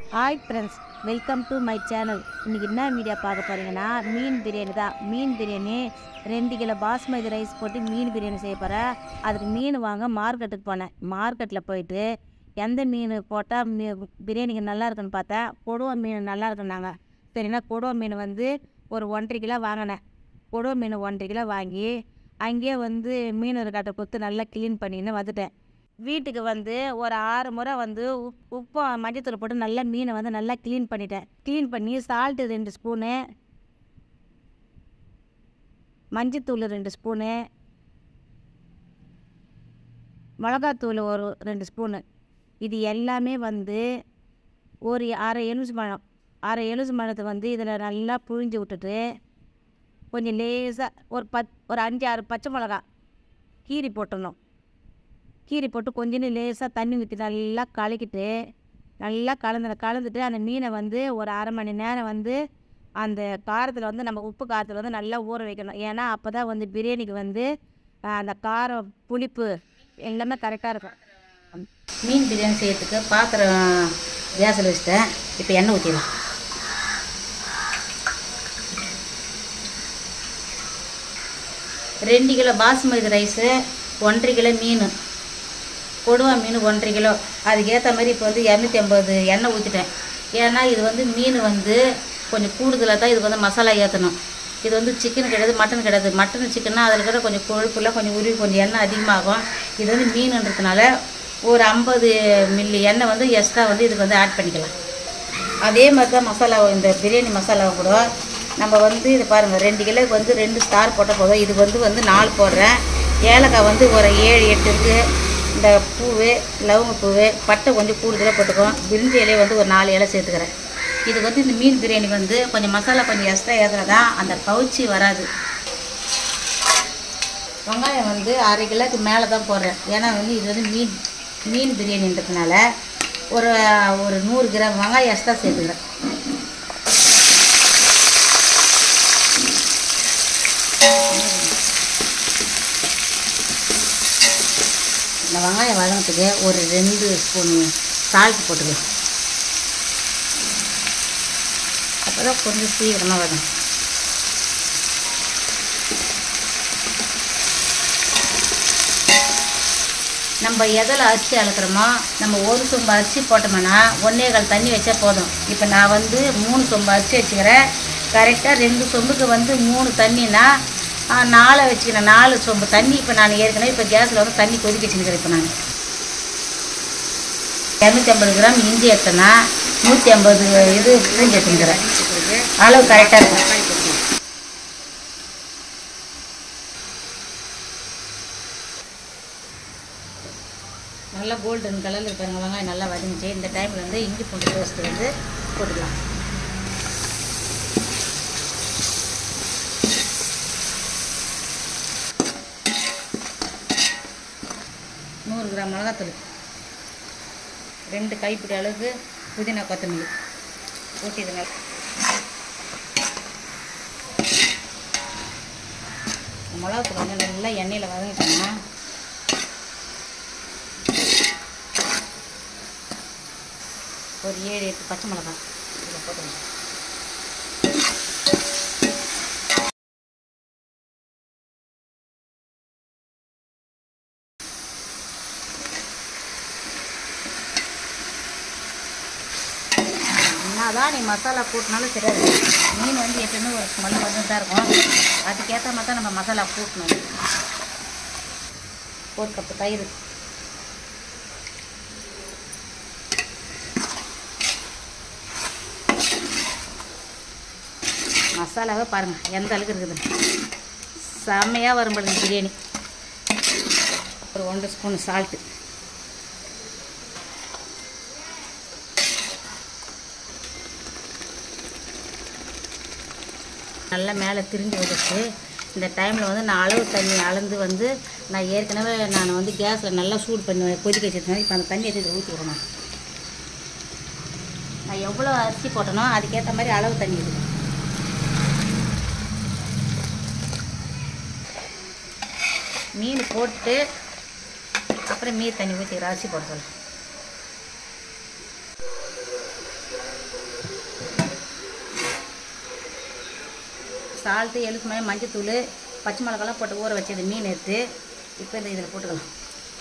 Hi friends welcome to my channel இன்றைக்கி என்ன video பார்க்க போகிறீங்கன்னா மீன் பிரியாணி தான் மீன் பிரியாணி ரெண்டு கிலோ பாஸ்மதி ரைஸ் போட்டு மீன் பிரியாணி செய்ய போகிறேன் அதுக்கு மீன் வாங்க மார்க்கெட்டுக்கு போனேன் மார்க்கெட்டில் போயிட்டு எந்த மீன் போட்டால் மீ பிரியாணிக்கு நல்லா இருக்குன்னு பார்த்தேன் கொடுவா மீன் நல்லா இருக்குன்னாங்க சரின்னா கொடுவா மீன் வந்து ஒரு ஒன்றரை கிலோ வாங்கினேன் கொடுவா மீன் ஒன்றரை கிலோ வாங்கி அங்கேயே வந்து மீன் ஒரு கட்டை கொடுத்து நல்லா க்ளீன் பண்ணின்னு வந்துட்டேன் வீட்டுக்கு வந்து ஒரு ஆறு முறை வந்து உப் உப்பும் மஞ்சத்தூள் போட்டு நல்லா மீனை வந்து நல்லா க்ளீன் பண்ணிட்டேன் க்ளீன் பண்ணி சால்ட்டு ரெண்டு ஸ்பூனு மஞ்சத்தூள் ரெண்டு ஸ்பூனு மிளகாத்தூள் ஒரு ரெண்டு ஸ்பூனு இது எல்லாமே வந்து ஒரு அரை எலுமிச்சு பழம் அரை எலுமிச்சு பழத்தை வந்து இதில் நல்லா புழிஞ்சு விட்டுட்டு கொஞ்சம் லேசாக ஒரு பத் ஒரு அஞ்சு ஆறு பச்சை மிளகா கீரி போட்டுடணும் கீரி போட்டு கொஞ்சோண்டு லேசாக தண்ணி ஊற்றி நல்லா கலக்கிட்டு நல்லா கலந்து கலந்துட்டு அந்த மீனை வந்து ஒரு அரை மணி நேரம் வந்து அந்த காரத்தில் வந்து நம்ம உப்பு காரத்தில் வந்து நல்லா ஊற வைக்கணும் ஏன்னா அப்போ தான் வந்து பிரியாணிக்கு வந்து ஆஹ், அந்த காரம் புளிப்பு எல்லாமே கரெக்டாக இருக்கும் மீன் பிரியாணி செய்யறதுக்கு பாத்திரம் கேஸில் வச்சுட்டேன் இப்போ எண்ணெய் ஊற்றிடலாம் ரெண்டு கிலோ பாசுமதி ரைஸு ஒன்றரை கிலோ மீன் கொடுவா மீன் ஒன்றரை கிலோ அதுக்கேற்ற மாதிரி இப்போ வந்து இரநூத்தி ஐம்பது எண்ணெய் ஊற்றிட்டேன் ஏன்னா இது வந்து மீன் வந்து கொஞ்சம் கூடுதலாக தான் இதுக்கு வந்து மசாலா ஏற்றணும் இது வந்து சிக்கன் கிடையாது மட்டன் கிடையாது மட்டன் சிக்கன்னா அதில் கூட கொஞ்சம் கொழுப்புல கொஞ்சம் உருவி கொஞ்சம் எண்ணெய் அதிகமாகும் இது வந்து மீனுன்றதுனால ஒரு ஐம்பது மில்லி எண்ணெய் வந்து எக்ஸ்ட்ரா வந்து இதுக்கு வந்து ஆட் பண்ணிக்கலாம் அதே மாதிரி தான் மசாலா இந்த பிரியாணி மசாலாவை கூட நம்ம வந்து இது பாருங்கள் ரெண்டு கிலோக்கு வந்து ரெண்டு ஸ்டார் போட்டால் போதும் இது வந்து வந்து நாலு போடுறேன் ஏலக்காய் வந்து ஒரு ஏழு எட்டு இருக்குது இந்த பூவு லவங்க பூவு பட்டை கொஞ்சம் கூடுதலாக போட்டுக்குவோம் பிரிஞ்சி இலையை வந்து ஒரு நாலு இலை சேர்த்துக்கிறேன் இது வந்து இந்த மீன் பிரியாணி வந்து கொஞ்சம் மசாலா கொஞ்சம் எக்ஸ்ட்ரா ஏற்றினா தான் அந்த கவுச்சி வராது வெங்காயம் வந்து அரை கிலோக்கு மேலே தான் போடுறேன் ஏன்னா வந்து இது வந்து மீன் மீன் பிரியாணின்றதுனால ஒரு ஒரு நூறு கிராம் வெங்காயம் எக்ஸ்ட்ரா சேர்த்துக்கிறேன் இந்த வெங்காயம் வதங்கிறதுக்கு ஒரு ரெண்டு ஸ்பூன் சால்ட் போட்டுக்கலாம் அப்போ தான் கொஞ்சம் சீக்கிரமாக வரும் நம்ம எதில் அரிசி அளக்குறோமோ நம்ம ஒரு சொம்பு அரிசி போட்டோம்னா ஒன்றே கால் தண்ணி வச்சா போதும் இப்போ நான் வந்து மூணு சொம்பு அரிசி வச்சுக்கிறேன் கரெக்டாக ரெண்டு சொம்புக்கு வந்து மூணு தண்ணினா ஆ, நாலை வச்சுக்கிறேன் நாலு சொம்பு தண்ணி இப்போ நான் ஏற்கனவே இப்போ கேஸில் வந்து தண்ணி கொதிக்க வச்சுக்கிறேன் இப்போ நான் இரநூத்தி ஐம்பது கிராம் இஞ்சி எடுத்தேன்னா நூற்றி ஐம்பது இது பூஞ்சி எடுத்துக்கிறேன் அளவு கரெக்டாக இருக்கும் நல்லா கோல்டன் கலரில் இருப்பாங்க வெங்காயம் நல்லா வதங்கிச்சு இந்த டைமில் வந்து இஞ்சி பூண்டு பேஸ்ட் வந்து போட்டுக்கலாம் நூறு கிராம் மிளகாத்தூள் ரெண்டு கைப்பிடி அளவுக்கு புதினா கொத்தமல்லி ஊற்றி இது நல்லா இந்த மிளகாத்தூள் வந்து நல்லா எண்ணெயில் வதங்கிட்டோம்னா ஒரு ஏழு எட்டு பச்சை மிளகாய் இதில் போட்டுக்கணும் என்னதான் நீ மசாலா கூட்டினாலும் தெரியாது மீன் வந்து எப்பயுமே ஒரு ஸ்மெல் வந்து தான் இருக்கும் அதுக்கேற்ற மாதிரி தான் நம்ம மசாலா கூட்டணும் ஒரு கப்பு தயிர் மசாலாவே பாருங்கள் எந்த அளவுக்கு இருக்குது செம்மையாக வரும் பாருங்க பிரியாணி ஒரு ஒன்றரை ஸ்பூன் சால்ட்டு நல்லா மேலே திரிஞ்சு வந்துச்சு இந்த டைமில் வந்து நான் அளவு தண்ணி அளந்து வந்து நான் ஏற்கனவே நான் வந்து கேஸில் நல்லா சூடு பண்ணி கொதிக்க வச்சிருந்தேன் இப்போ அந்த தண்ணி எடுத்து ஊற்றிக்கிறேன் நான் நான் எவ்வளோ அரிசி போட்டனோ அதுக்கேற்ற மாதிரி அளவு தண்ணி இருக்குது மீன் போட்டு அப்புறம் மீன் தண்ணி ஊற்றிக்கிறேன் அரிசி போட சொல்ல சால்ட்டு எலுமிச்சை மஞ்சத்தூள் பச்சை மிளகாலாம் போட்டு ஊற வச்சது மீன் எடுத்து இப்போ இந்த இதில் போட்டுக்கலாம்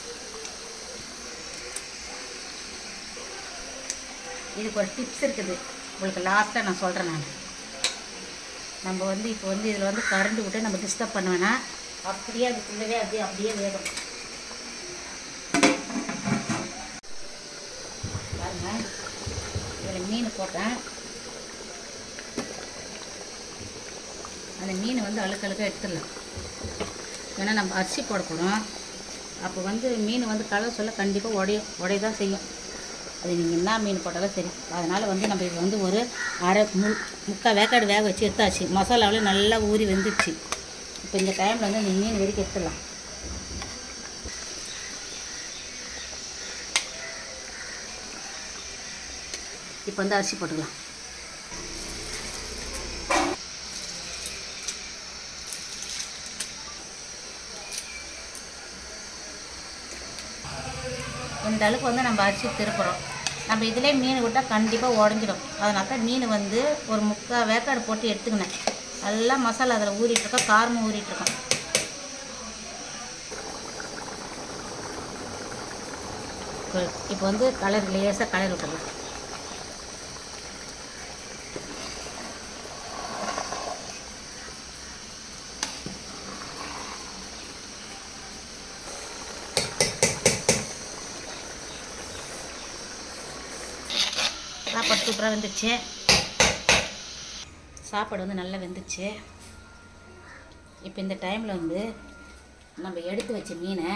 இதுக்கு ஒரு டிப்ஸ் இருக்குது உங்களுக்கு லாஸ்ட்டாக நான் சொல்கிறேன் நான் நம்ம வந்து இப்போ வந்து இதில் வந்து கரண்ட் விட்டு நம்ம டிஸ்டர்ப் பண்ண வேணாம் அப்படியே அதுக்குள்ளவே அப்படியே அப்படியே வேகும் பாருங்க இதில் மீன் போட்டேன் அந்த மீன் வந்து அழுக்கழுக்க எடுத்துடலாம் ஏன்னா நம்ம அரிசி போட போகிறோம் அப்போ வந்து மீன் வந்து கலர் சொல்ல கண்டிப்பாக உடையும் உடைய தான் செய்யும் அது நீங்கள் என்ன மீன் போட்டாலும் சரி அதனால் வந்து நம்ம இது வந்து ஒரு அரை முள் முக்கால் வேக்காடு வேக வச்சு எடுத்தாச்சு மசாலாவில் நல்லா ஊறி வெந்துடுச்சு இப்போ இந்த டைமில் வந்து இந்த மீன் வெடிக்க எடுத்துடலாம் இப்போ வந்து அரிசி போட்டுக்கலாம் இந்த அளவுக்கு வந்து நம்ம அரிசி திருப்புறோம் நம்ம இதிலே மீன் விட்டால் கண்டிப்பாக உடஞ்சிடும் அதனால தான் மீன் வந்து ஒரு முக்கால் வேக்காடு போட்டு எடுத்துக்கினேன் நல்லா மசாலா அதில் ஊறிட்டுருக்கோம் காரமும் ஊறிட்டுருக்கோம் இப்போ வந்து கலர் லேசாக கலர் விட்டுடலாம் சாப்பாடு சூப்பராக வெந்துச்சு சாப்பாடு வந்து நல்லா வெந்துச்சு இப்போ இந்த டைமில் வந்து நம்ம எடுத்து வச்ச மீனை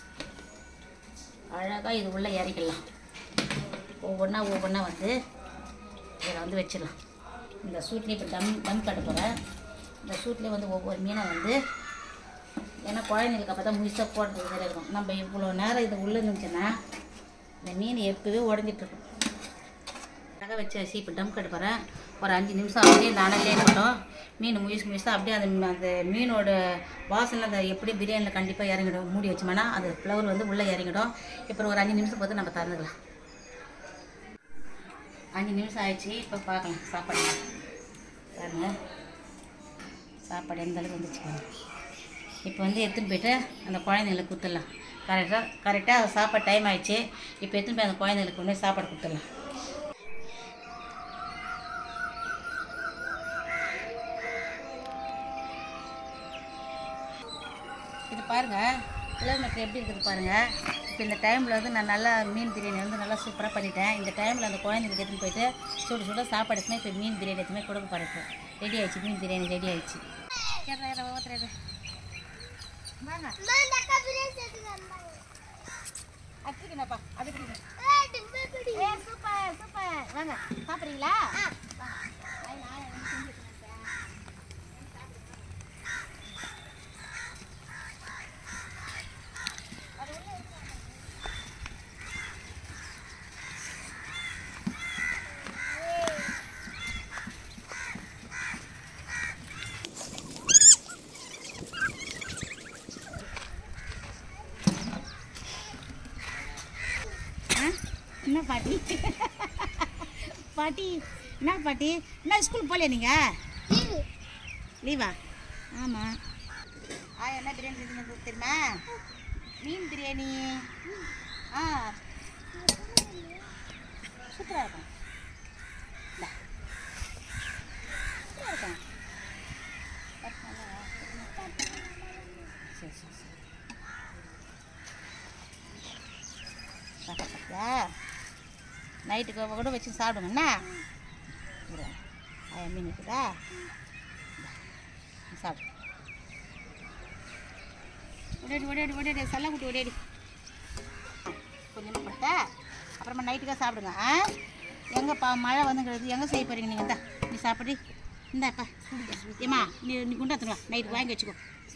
அழகாக இது உள்ளே இறக்கிடலாம் ஒவ்வொன்றா ஒவ்வொன்றா வந்து இதில் வந்து வச்சிடலாம் இந்த சூட்லேயே இப்போ டம் டம் கட்ட போகிறேன் இந்த சூட்லேயே வந்து ஒவ்வொரு மீனை வந்து ஏன்னா குழந்தைங்களுக்கு அப்போ தான் முழுசாக போடுறது வேறு இருக்கும் நம்ம இவ்வளோ நேரம் இது உள்ளே இருந்துச்சுன்னா இந்த மீன் எப்போவே உடஞ்சிட்ருக்கும் அழகாக வச்சு அரிசி இப்போ டம் கட்ட போகிறேன் ஒரு அஞ்சு நிமிஷம் அப்படியே இந்த அனல்லே இருக்கட்டும் மீன் முயசு முயசாக அப்படியே அந்த ம- அந்த மீனோட வாசனை அந்த எப்படி பிரியாணியில் கண்டிப்பாக இறங்கிடும் மூடி வச்சோம்னா அது ஃப்ளவர் வந்து உள்ளே இறங்கிடும் இப்போ ஒரு அஞ்சு நிமிஷம் பார்த்து நம்ம திறந்துக்கலாம் அஞ்சு நிமிஷம் ஆயிடுச்சு இப்போ பார்க்கலாம் சாப்பாடு பாருங்க சாப்பாடு எந்த அளவுக்கு வந்துச்சு பாருங்க. இப்போ வந்து எடுத்துன்னு போயிட்டு அந்த குழந்தைங்களுக்கு கொடுத்துடலாம் கரெக்டாக கரெக்டாக சாப்பாடு டைம் ஆயிடுச்சு இப்போ எடுத்துன்னு போய் அந்த குழந்தைங்களுக்கு கொண்டு போய் சாப்பாடு கொடுத்துடலாம் இது பாருங்க கிலோமீட்டர் எப்படி இருக்குது பாருங்க இப்போ இந்த டைமில் வந்து நான் நல்லா மீன் பிரியாணி வந்து நல்லா சூப்பராக பண்ணிட்டேன் இந்த டைமில் அந்த குழந்தைங்களுக்கு எடுத்துன்னு போயிட்டு சுட சுட சாப்பாடு எடுத்துன்னு இப்போ மீன் பிரியாணி எடுத்துமே கொடுக்க போகிறேன் ரெடி ஆயிடுச்சு மீன் பிரியாணி ரெடி ஆயிடுச்சு வாங்க அடிச்சுக்கணப்பா அதுக்கு ஏ சூப்பர் சூப்பர் வாங்க சாப்பிட்றீங்களா என்ன பாட்டி பாட்டி என்ன பாட்டி என்ன ஸ்கூல் போகலையா நீங்கள் லீவா ஆமாம் ஆ என்ன பிரியாணி செஞ்சு தெரியுமா மீன் பிரியாணி ஆ சூப்பராக இருக்கும் இந்தா. சூப்பரா இருக்கும் சரி சரி சரி சாப்பிட்றியா நைட்டுக்கு கூட வச்சு சாப்பிடுங்கண்ணா ஆயா மீன் இருக்குதா இந்தா, நீ சாப்பிடு ஓடியாடி ஓடியாடி ஓடியாடி சல்ல குட்டி ஓடியாடி கொஞ்சமாக கொடுத்தா அப்புறமா நைட்டுக்காக சாப்பிடுங்க ஆ எங்கேப்பா மழை வந்துங்கிறது எங்கே செய்ய போகிறீங்க நீங்கள் இந்தா நீ சாப்பிடு இந்தாப்பா ஏம்மா நீ நீ குண்டாத்துருவா நைட்டுக்கு வாங்கி வச்சுக்கோ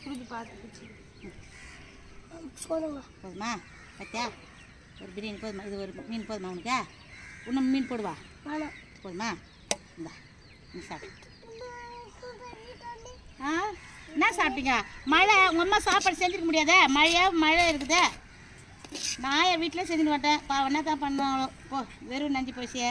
போதுமா பத்தியா ஒரு பிரியாணி போதுமா இது ஒரு மீன் போதுமா உனக்கு இன்னும் மீன் போடுவா போதுமா இந்தா நீ சாப்பிடு ஆ என்ன சாப்பிட்டீங்க மழை உங்கள் அம்மா சாப்பாடு செஞ்சுக்க முடியாதே மழையா மழை இருக்குதே நான் என் வீட்டில் செஞ்சுட்டு மாட்டேன் பாவம் என்ன தான் பண்ணாங்களோ போ வெறும் நஞ்சு போச்சியே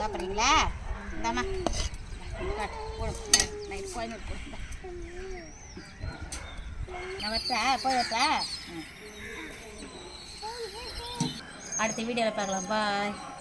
சாப்பிட்றீங்களா இந்தாம்மா காட்டு, போடு. நை- நைட்டு போய் நிறு, போடு. இந்தா. நான் வரட்டா போய் வரட்டா ம். அடுத்த வீடியோவில் பார்க்கலாம் பாய்